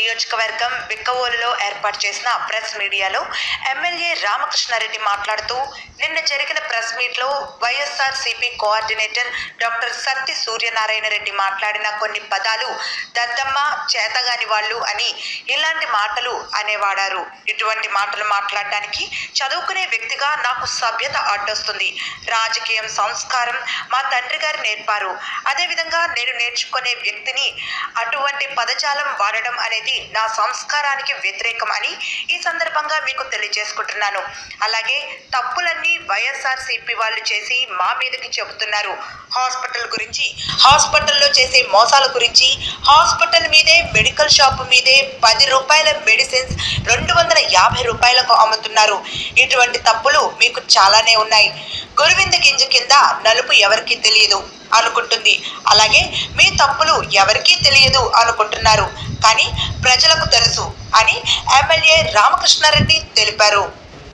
నియోజకవర్గం బిక్కవోలులో ఏర్పాటు చేసిన ప్రెస్ మీడియాలో ఎమ్మెల్యే రామకృష్ణారెడ్డి మాట్లాడుతూ నిన్న జరిగిన ప్రెస్ మీట్లో వైఎస్ఆర్ సిపి కోఆర్డినేటర్ డాక్టర్ సత్తి సూర్యనారాయణ రెడ్డి మాట్లాడిన కొన్ని పదాలు దద్దమ్మ చేతగాని వాళ్ళు అని ఇలాంటి మాటలు అనేవాడారు ఇటువంటి మాటలు మాట్లాడడానికి చదువుకునే వ్యక్తిగా నాకు సభ్యత అడ్డొస్తుంది రాజకీయం సంస్కారం మా తండ్రి గారు నేర్పారు అదేవిధంగా నేను నేర్చుకునే వ్యక్తిని అటువంటి పదజాలం వాడడం అనేది నా సంస్కారానికి వ్యతిరేకం అని ఈ సందర్భంగా మీకు తెలియజేసుకుంటున్నాను అలాగే తప్పులన్నీ వైఎస్ఆర్ సిపి వాళ్ళు చేసి మా మీదకి చెబుతున్నారు హాస్పిటల్ గురించి హాస్పిటల్లో చేసే మోసాల గురించి హాస్పిటల్ మీదే మెడికల్ షాప్ మీదే పది రూపాయల మెడిసిన్స్ రెండు వందల యాభై రూపాయలకు అమ్ముతున్నారు ఇటువంటి తప్పులు మీకు చాలానే ఉన్నాయి గురువింద గింజ కింద నలుపు ఎవరికీ తెలియదు అనుకుంటుంది అలాగే మీ తప్పులు ఎవరికీ తెలియదు అనుకుంటున్నారు కానీ ప్రజలకు తెలుసు అని ఎమ్మెల్యే రామకృష్ణారెడ్డి తెలిపారు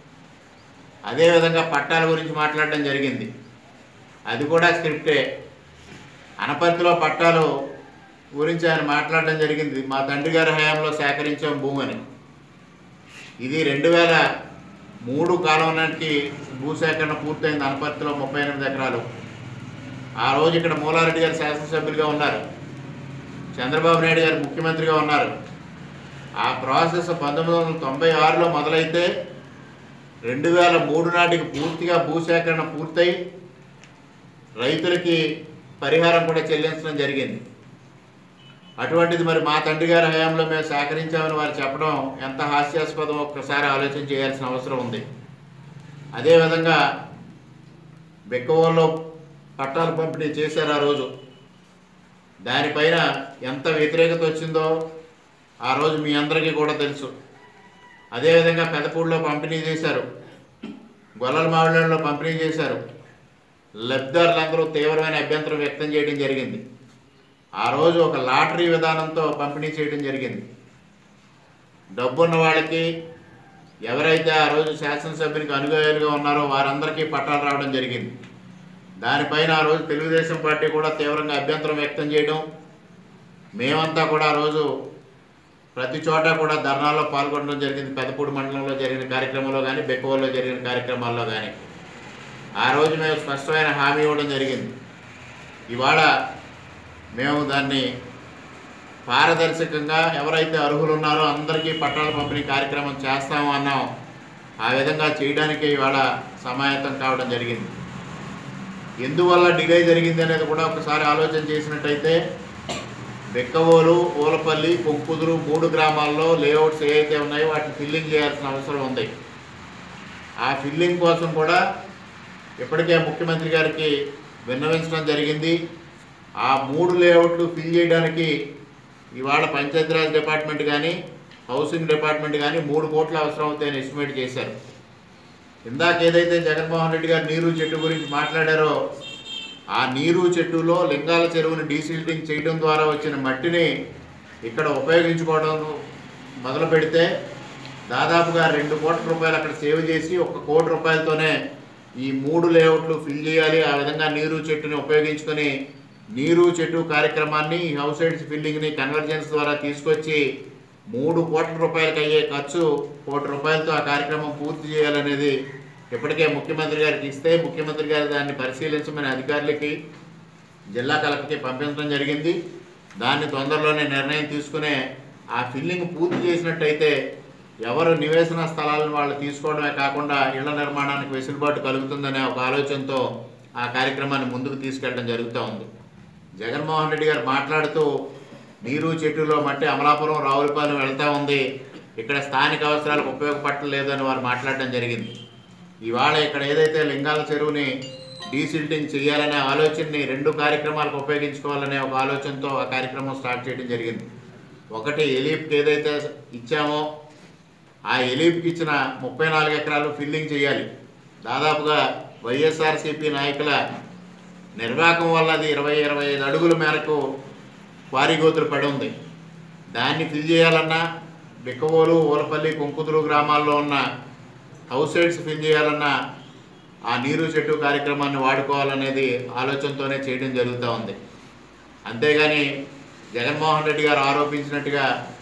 అదేవిధంగా పట్టాల గురించి మాట్లాడడం జరిగింది అది కూడా స్క్రిప్టే అనపర్తిలో పట్టాలు గురించి ఆయన మాట్లాడడం జరిగింది మా తండ్రి గారి హయాంలో సేకరించాం భూమని ఇది రెండు వేల మూడు కాలం నాటికి భూసేకరణ పూర్తయింది అనపర్తిలో ముప్పై ఎనిమిది ఎకరాలు ఆ రోజు ఇక్కడ మూలారెడ్డి గారు శాసనసభ్యులుగా ఉన్నారు చంద్రబాబు నాయుడు గారు ముఖ్యమంత్రిగా ఉన్నారు ఆ ప్రాసెస్ పంతొమ్మిది వందల తొంభై ఆరులో మొదలైతే రెండు వేల మూడు నాటికి పూర్తిగా భూసేకరణ పూర్తయి రైతులకి పరిహారం కూడా చెల్లించడం జరిగింది అటువంటిది మరి మా తండ్రి గారి హయాంలో మేము సేకరించామని వారు చెప్పడం ఎంత హాస్యాస్పదం ఒక్కసారి ఆలోచన చేయాల్సిన అవసరం ఉంది అదేవిధంగా బెక్కవోల్లో పట్టాలు పంపిణీ చేశారు ఆ రోజు దానిపైన ఎంత వ్యతిరేకత వచ్చిందో ఆ రోజు మీ అందరికీ కూడా తెలుసు అదేవిధంగా పెదపూడిలో పంపిణీ చేశారు గొల్లల మావిళ్ళలో పంపిణీ చేశారు లబ్ధిదారులందరూ తీవ్రమైన అభ్యంతరం వ్యక్తం చేయడం జరిగింది ఆ రోజు ఒక లాటరీ విధానంతో పంపిణీ చేయడం జరిగింది డబ్బున్న వాళ్ళకి ఎవరైతే ఆ రోజు శాసనసభ్యునికి అనుగోయాలుగా ఉన్నారో వారందరికీ పట్టాలు రావడం జరిగింది దానిపైన ఆ రోజు తెలుగుదేశం పార్టీ కూడా తీవ్రంగా అభ్యంతరం వ్యక్తం చేయడం మేమంతా కూడా ఆ రోజు ప్రతి చోట కూడా ధర్నాల్లో పాల్గొనడం జరిగింది పెదపూడి మండలంలో జరిగిన కార్యక్రమంలో కానీ బెక్కవల్లో జరిగిన కార్యక్రమాల్లో కానీ ఆ రోజు మేము స్పష్టమైన హామీ ఇవ్వడం జరిగింది ఇవాళ మేము దాన్ని పారదర్శకంగా ఎవరైతే అర్హులు ఉన్నారో అందరికీ పట్టాల పంపిణీ కార్యక్రమం చేస్తాము అన్నాం ఆ విధంగా చేయడానికి ఇవాళ సమాయత్తం కావడం జరిగింది ఎందువల్ల డిలే జరిగింది అనేది కూడా ఒకసారి ఆలోచన చేసినట్టయితే బెక్కవోలు ఊలపల్లి కొంకుదురు మూడు గ్రామాల్లో లేఅవుట్స్ ఏవైతే ఉన్నాయో వాటిని ఫిల్లింగ్ చేయాల్సిన అవసరం ఉంది ఆ ఫిల్లింగ్ కోసం కూడా ఇప్పటికే ముఖ్యమంత్రి గారికి విన్నవించడం జరిగింది ఆ మూడు లేఅవుట్లు ఫిల్ చేయడానికి ఇవాళ పంచాయతీరాజ్ డిపార్ట్మెంట్ కానీ హౌసింగ్ డిపార్ట్మెంట్ కానీ మూడు కోట్ల అవసరం అవుతాయని ఎస్టిమేట్ చేశారు ఇందాక ఏదైతే జగన్మోహన్ రెడ్డి గారు నీరు చెట్టు గురించి మాట్లాడారో ఆ నీరు చెట్టులో లింగాల చెరువుని డీసిల్టింగ్ చేయడం ద్వారా వచ్చిన మట్టిని ఇక్కడ ఉపయోగించుకోవడం మొదలు పెడితే దాదాపుగా రెండు కోట్ల రూపాయలు అక్కడ సేవ్ చేసి ఒక కోటి రూపాయలతోనే ఈ మూడు లేఅవుట్లు ఫిల్ చేయాలి ఆ విధంగా నీరు చెట్టుని ఉపయోగించుకొని నీరు చెట్టు కార్యక్రమాన్ని ఈ హౌస్ హైడ్స్ ఫిల్లింగ్ని కన్వర్జెన్స్ ద్వారా తీసుకొచ్చి మూడు కోట్ల రూపాయలకి అయ్యే ఖర్చు కోటి రూపాయలతో ఆ కార్యక్రమం పూర్తి చేయాలనేది ఇప్పటికే ముఖ్యమంత్రి గారికి ఇస్తే ముఖ్యమంత్రి గారు దాన్ని పరిశీలించమని అధికారులకి జిల్లా కలెక్టర్కి పంపించడం జరిగింది దాన్ని తొందరలోనే నిర్ణయం తీసుకునే ఆ ఫిల్లింగ్ పూర్తి చేసినట్టయితే ఎవరు నివేశన స్థలాలను వాళ్ళు తీసుకోవడమే కాకుండా ఇళ్ల నిర్మాణానికి వెసులుబాటు కలుగుతుందనే ఒక ఆలోచనతో ఆ కార్యక్రమాన్ని ముందుకు తీసుకెళ్ళడం జరుగుతూ ఉంది జగన్మోహన్ రెడ్డి గారు మాట్లాడుతూ నీరు చెట్టులో మట్టి అమలాపురం రావులపాలెం వెళ్తూ ఉంది ఇక్కడ స్థానిక అవసరాలకు ఉపయోగపడలేదు అని వారు మాట్లాడడం జరిగింది ఇవాళ ఇక్కడ ఏదైతే లింగాల చెరువుని డీసిల్టింగ్ చేయాలనే ఆలోచనని రెండు కార్యక్రమాలకు ఉపయోగించుకోవాలనే ఒక ఆలోచనతో ఆ కార్యక్రమం స్టార్ట్ చేయడం జరిగింది ఒకటి ఎలీప్కి ఏదైతే ఇచ్చామో ఆ ఎలీప్కి ఇచ్చిన ముప్పై నాలుగు ఎకరాలు ఫిల్లింగ్ చేయాలి దాదాపుగా వైఎస్ఆర్సీపీ నాయకుల నిర్వాహకం వల్ల అది ఇరవై ఇరవై ఐదు అడుగుల మేరకు క్వారీ గోతులు పడి ఉంది దాన్ని ఫిల్ చేయాలన్నా బిక్కవోలు ఊలపల్లి కుంకుదురు గ్రామాల్లో ఉన్న హౌస్ సైడ్స్ ఫిల్ చేయాలన్నా ఆ నీరు చెట్టు కార్యక్రమాన్ని వాడుకోవాలనేది ఆలోచనతోనే చేయడం జరుగుతూ ఉంది అంతేగాని జగన్మోహన్ రెడ్డి గారు ఆరోపించినట్టుగా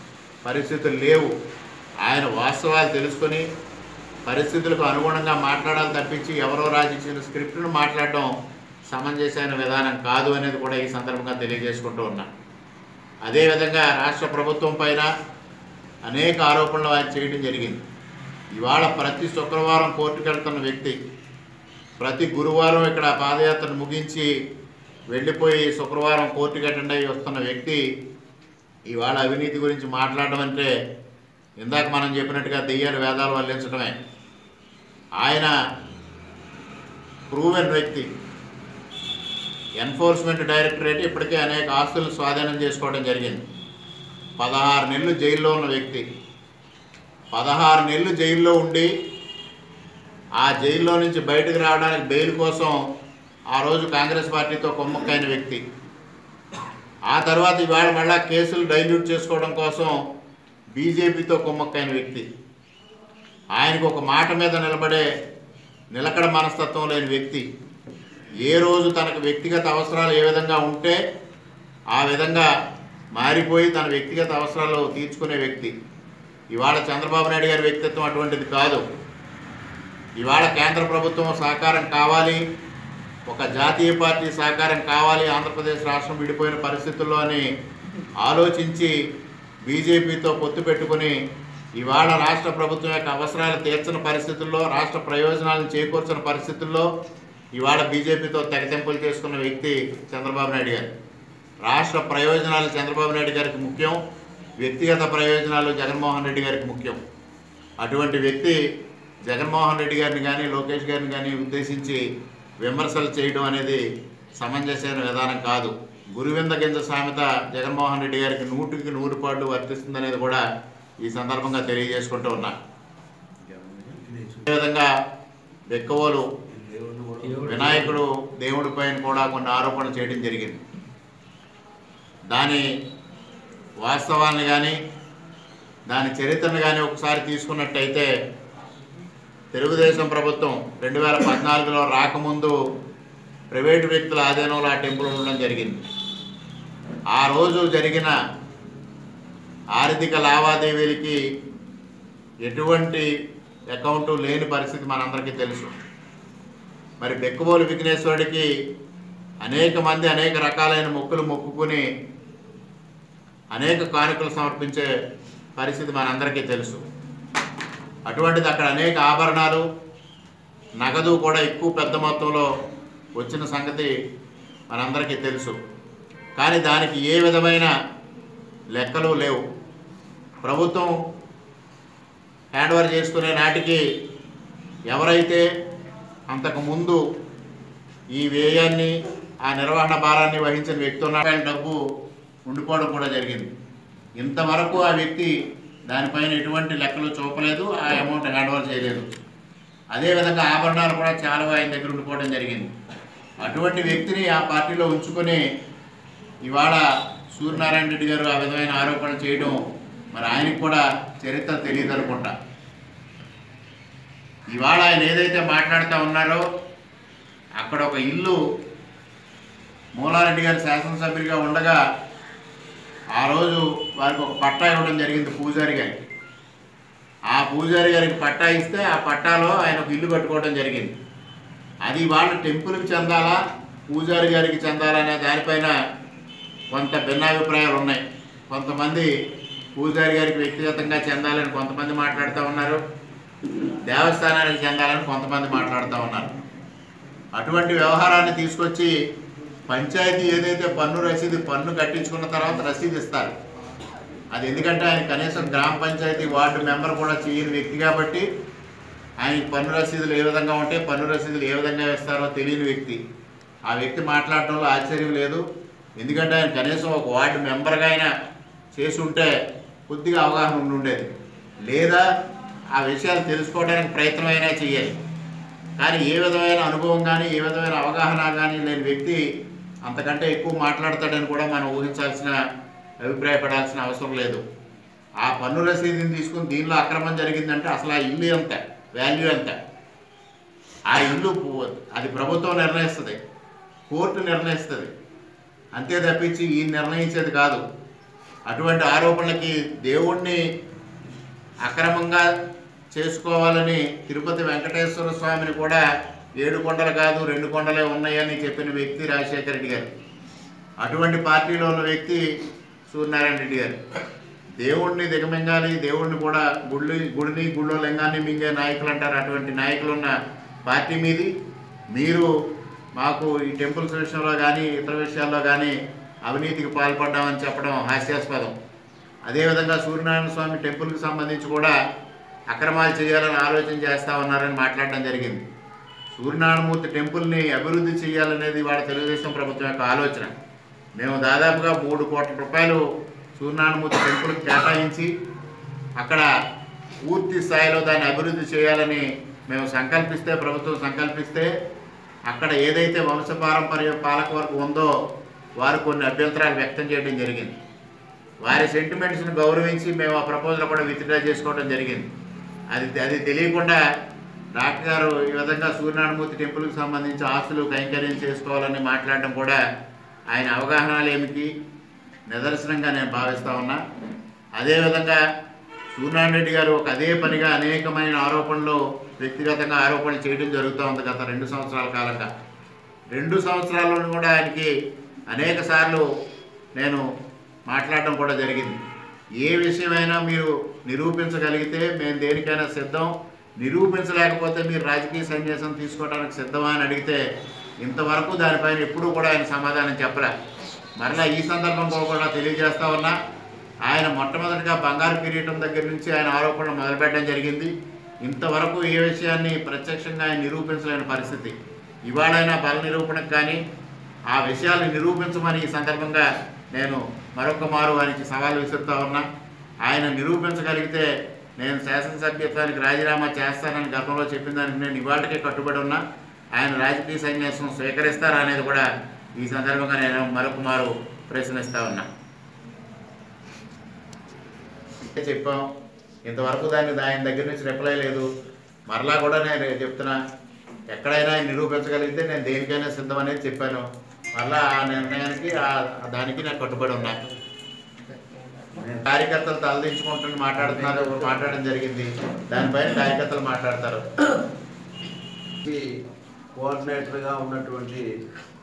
పరిస్థితులు లేవు ఆయన వాస్తవాలు తెలుసుకొని పరిస్థితులకు అనుగుణంగా మాట్లాడాలి తప్పించి ఎవరో రాసిచ్చిన స్క్రిప్ట్ను మాట్లాడడం సమంజసమైన విధానం కాదు అనేది కూడా ఈ సందర్భంగా తెలియజేసుకుంటూ ఉన్నా అదేవిధంగా రాష్ట్ర ప్రభుత్వం పైన అనేక ఆరోపణలు ఆయన చేయడం జరిగింది ఇవాళ ప్రతి శుక్రవారం కోర్టుకు వెళ్తున్న వ్యక్తి ప్రతి గురువారం ఇక్కడ పాదయాత్రను ముగించి వెళ్ళిపోయి శుక్రవారం కోర్టుకి అటెండ్ అయ్యి వస్తున్న వ్యక్తి ఇవాళ అవినీతి గురించి మాట్లాడడం అంటే ఇందాక మనం చెప్పినట్టుగా దెయ్యాలు వేదాలు వల్లించడమే ఆయన ప్రూవెన్ వ్యక్తి ఎన్ఫోర్స్మెంట్ డైరెక్టరేట్ ఇప్పటికే అనేక ఆస్తులను స్వాధీనం చేసుకోవడం జరిగింది పదహారు నెలలు జైల్లో ఉన్న వ్యక్తి పదహారు నెలలు జైల్లో ఉండి ఆ జైల్లో నుంచి బయటకు రావడానికి బెయిల్ కోసం ఆ రోజు కాంగ్రెస్ పార్టీతో కొమ్మక్కైన వ్యక్తి ఆ తర్వాత ఇవాళ మళ్ళా కేసులు డైల్యూట్ చేసుకోవడం కోసం బీజేపీతో కొమ్మక్కైన వ్యక్తి ఆయనకు ఒక మాట మీద నిలబడే నిలకడ మనస్తత్వం లేని వ్యక్తి ఏ రోజు తనకు వ్యక్తిగత అవసరాలు ఏ విధంగా ఉంటే ఆ విధంగా మారిపోయి తన వ్యక్తిగత అవసరాలు తీర్చుకునే వ్యక్తి ఇవాళ చంద్రబాబు నాయుడు గారి వ్యక్తిత్వం అటువంటిది కాదు ఇవాళ కేంద్ర ప్రభుత్వం సహకారం కావాలి ఒక జాతీయ పార్టీ సహకారం కావాలి ఆంధ్రప్రదేశ్ రాష్ట్రం విడిపోయిన పరిస్థితుల్లో అని ఆలోచించి బీజేపీతో పొత్తు పెట్టుకుని ఇవాళ రాష్ట్ర ప్రభుత్వం యొక్క అవసరాలు తీర్చని పరిస్థితుల్లో రాష్ట్ర ప్రయోజనాలను చేకూర్చిన పరిస్థితుల్లో ఇవాళ బీజేపీతో తెగతెంపులు చేసుకున్న వ్యక్తి చంద్రబాబు నాయుడు గారు రాష్ట్ర ప్రయోజనాలు చంద్రబాబు నాయుడు గారికి ముఖ్యం వ్యక్తిగత ప్రయోజనాలు జగన్మోహన్ రెడ్డి గారికి ముఖ్యం అటువంటి వ్యక్తి జగన్మోహన్ రెడ్డి గారిని కానీ లోకేష్ గారిని కానీ ఉద్దేశించి విమర్శలు చేయడం అనేది సమంజసమైన విధానం కాదు గురువింద గింజ సామెత జగన్మోహన్ రెడ్డి గారికి నూటికి నూరు పాళ్ళు వర్తిస్తుందనేది కూడా ఈ సందర్భంగా తెలియజేసుకుంటూ ఉన్నా అదేవిధంగా బెక్కవోలు వినాయకుడు దేవుడి పైన కూడా కొన్ని ఆరోపణలు చేయడం జరిగింది దాని వాస్తవాన్ని కానీ దాని చరిత్రను కానీ ఒకసారి తీసుకున్నట్టయితే తెలుగుదేశం ప్రభుత్వం రెండు వేల పద్నాలుగులో రాకముందు ప్రైవేటు వ్యక్తుల ఆధీనంలో ఆ టెంపుల్ ఉండడం జరిగింది ఆ రోజు జరిగిన ఆర్థిక లావాదేవీలకి ఎటువంటి అకౌంటు లేని పరిస్థితి మనందరికీ తెలుసు మరి బెక్కుబోలు విఘ్నేశ్వరుడికి అనేక మంది అనేక రకాలైన మొక్కులు మొక్కుకుని అనేక కానుకలు సమర్పించే పరిస్థితి మనందరికీ తెలుసు అటువంటిది అక్కడ అనేక ఆభరణాలు నగదు కూడా ఎక్కువ పెద్ద మొత్తంలో వచ్చిన సంగతి మనందరికీ తెలుసు కానీ దానికి ఏ విధమైన లెక్కలు లేవు ప్రభుత్వం హ్యాండ్ ఓవర్ చేసుకునే నాటికి ఎవరైతే అంతకుముందు ఈ వ్యయాన్ని ఆ నిర్వహణ భారాన్ని వహించిన వ్యక్తి ఉన్న ఆయన డబ్బు ఉండిపోవడం కూడా జరిగింది ఇంతవరకు ఆ వ్యక్తి దానిపైన ఎటువంటి లెక్కలు చూపలేదు ఆ అమౌంట్ హ్యాండ్ ఓవర్ చేయలేదు అదేవిధంగా ఆభరణాలు కూడా చాలా ఆయన దగ్గర ఉండిపోవడం జరిగింది అటువంటి వ్యక్తిని ఆ పార్టీలో ఉంచుకొని ఇవాళ సూర్యనారాయణ రెడ్డి గారు ఆ విధమైన ఆరోపణలు చేయడం మరి ఆయనకు కూడా చరిత్ర తెలియదు అనుకుంటా ఇవాళ ఆయన ఏదైతే మాట్లాడుతూ ఉన్నారో అక్కడ ఒక ఇల్లు మూలారెడ్డి గారు శాసనసభ్యుడిగా ఉండగా ఆ రోజు వారికి ఒక పట్టా ఇవ్వడం జరిగింది పూజారి గారికి ఆ పూజారి గారికి పట్టా ఇస్తే ఆ పట్టాలో ఆయన ఒక ఇల్లు కట్టుకోవడం జరిగింది అది వాళ్ళ టెంపుల్కి చెందాలా పూజారి గారికి చెందాలా అనే దానిపైన కొంత భిన్నాభిప్రాయాలు ఉన్నాయి కొంతమంది పూజారి గారికి వ్యక్తిగతంగా చెందాలని కొంతమంది మాట్లాడుతూ ఉన్నారు దేవస్థానానికి చెందాలని కొంతమంది మాట్లాడుతూ ఉన్నారు అటువంటి వ్యవహారాన్ని తీసుకొచ్చి పంచాయతీ ఏదైతే పన్ను రసీదు పన్ను కట్టించుకున్న తర్వాత రసీదు ఇస్తారు అది ఎందుకంటే ఆయన కనీసం గ్రామ పంచాయతీ వార్డు మెంబర్ కూడా చేయని వ్యక్తి కాబట్టి ఆయన పన్ను రసీదులు ఏ విధంగా ఉంటే పన్ను రసీదులు ఏ విధంగా ఇస్తారో తెలియని వ్యక్తి ఆ వ్యక్తి మాట్లాడటంలో ఆశ్చర్యం లేదు ఎందుకంటే ఆయన కనీసం ఒక వార్డు మెంబర్గా అయినా చేసి ఉంటే కొద్దిగా అవగాహన ఉండి ఉండేది లేదా ఆ విషయాలు తెలుసుకోవడానికి ప్రయత్నం అయినా చేయాలి కానీ ఏ విధమైన అనుభవం కానీ ఏ విధమైన అవగాహన కానీ లేని వ్యక్తి అంతకంటే ఎక్కువ మాట్లాడతాడని కూడా మనం ఊహించాల్సిన అభిప్రాయపడాల్సిన అవసరం లేదు ఆ పన్ను రసీదుని తీసుకుని దీనిలో అక్రమం జరిగిందంటే అసలు ఆ ఇల్లు ఎంత వాల్యూ ఎంత ఆ ఇల్లు పు- అది ప్రభుత్వం నిర్ణయిస్తుంది కోర్టు నిర్ణయిస్తుంది అంతే తప్పించి ఈ నిర్ణయించేది కాదు అటువంటి ఆరోపణలకి దేవుణ్ణి అక్రమంగా చేసుకోవాలని తిరుపతి వెంకటేశ్వర స్వామిని కూడా ఏడు కొండలు కాదు రెండు కొండలే ఉన్నాయని చెప్పిన వ్యక్తి రాజశేఖర రెడ్డి గారు అటువంటి పార్టీలో ఉన్న వ్యక్తి సూర్యనారాయణ రెడ్డి గారు దేవుణ్ణి దిగమింగాలి దేవుణ్ణి కూడా గుడి గుడిని గుళ్ళో లింగాన్ని మింగే నాయకులు అంటారు అటువంటి నాయకులు ఉన్న పార్టీ మీది మీరు మాకు ఈ టెంపుల్స్ విషయంలో కానీ ఇతర విషయాల్లో కానీ అవినీతికి పాల్పడ్డామని చెప్పడం హాస్యాస్పదం అదేవిధంగా సూర్యనారాయణ స్వామి టెంపుల్కి సంబంధించి కూడా అక్రమాలు చేయాలని ఆలోచన చేస్తా ఉన్నారని మాట్లాడడం జరిగింది సూర్యనారాయణమూర్తి టెంపుల్ని అభివృద్ధి చేయాలనేది వాళ్ళ తెలుగుదేశం ప్రభుత్వం యొక్క ఆలోచన మేము దాదాపుగా మూడు కోట్ల రూపాయలు సూర్యనారాయణమూర్తి టెంపుల్కి కేటాయించి అక్కడ పూర్తి స్థాయిలో దాన్ని అభివృద్ధి చేయాలని మేము సంకల్పిస్తే ప్రభుత్వం సంకల్పిస్తే అక్కడ ఏదైతే వంశపారంపర్య పాలకవర్గం ఉందో వారు కొన్ని అభ్యంతరాలు వ్యక్తం చేయడం జరిగింది వారి సెంటిమెంట్స్ని గౌరవించి మేము ఆ ప్రపోజల్ కూడా విత్డ్రా చేసుకోవడం జరిగింది అది అది తెలియకుండా డాక్టర్ గారు ఈ విధంగా సూర్యనారాయణమూర్తి టెంపుల్కి సంబంధించి ఆస్తులు కైంకర్యం చేసుకోవాలని మాట్లాడడం కూడా ఆయన అవగాహన లేమికి నిదర్శనంగా నేను భావిస్తా ఉన్నా అదేవిధంగా సూర్యనారాయణ రెడ్డి గారు ఒక అదే పనిగా అనేకమైన ఆరోపణలు వ్యక్తిగతంగా ఆరోపణలు చేయడం జరుగుతూ ఉంది గత రెండు సంవత్సరాల కాలంగా రెండు సంవత్సరాల్లోనూ కూడా ఆయనకి అనేక సార్లు నేను మాట్లాడడం కూడా జరిగింది ఏ విషయమైనా మీరు నిరూపించగలిగితే మేము దేనికైనా సిద్ధం నిరూపించలేకపోతే మీరు రాజకీయ సన్యాసం తీసుకోవడానికి సిద్ధమా అని అడిగితే ఇంతవరకు దానిపైన ఎప్పుడూ కూడా ఆయన సమాధానం చెప్పలే మరలా ఈ సందర్భంలో కూడా తెలియజేస్తా ఉన్నా ఆయన మొట్టమొదటిగా బంగారు కిరీటం దగ్గర నుంచి ఆయన ఆరోపణలు మొదలుపెట్టడం జరిగింది ఇంతవరకు ఏ విషయాన్ని ప్రత్యక్షంగా ఆయన నిరూపించలేని పరిస్థితి ఇవాళైనా బల నిరూపణకు కానీ ఆ విషయాలు నిరూపించమని ఈ సందర్భంగా నేను మరొక మారు ఆయనకి సవాల్ విసురుతా ఉన్నా ఆయన నిరూపించగలిగితే నేను శాసనసభ్యత్వానికి రాజీనామా చేస్తానని గతంలో చెప్పిన దానికి నేను ఇవాటికే కట్టుబడి ఉన్నా ఆయన రాజకీయ సన్యాసం స్వీకరిస్తారా అనేది కూడా ఈ సందర్భంగా నేను మరొక మారు ప్రశ్నిస్తా ఉన్నా చెప్పాం ఇంతవరకు దాన్ని ఆయన దగ్గర నుంచి రిప్లై లేదు మరలా కూడా నేను చెప్తున్నా ఎక్కడైనా ఆయన నిరూపించగలిగితే నేను దేనికైనా సిద్ధం అనేది చెప్పాను మళ్ళా ఆ నిర్ణయానికి ఆ- దానికి నేను కట్టుబడి ఉన్నా కార్యకర్తలు తలదించుకుంటుని మాట్లాడుతున్నారు మాట్లాడడం జరిగింది దానిపైన కార్యకర్తలు మాట్లాడతారు కి కోఆర్డినేటర్గా ఉన్నటువంటి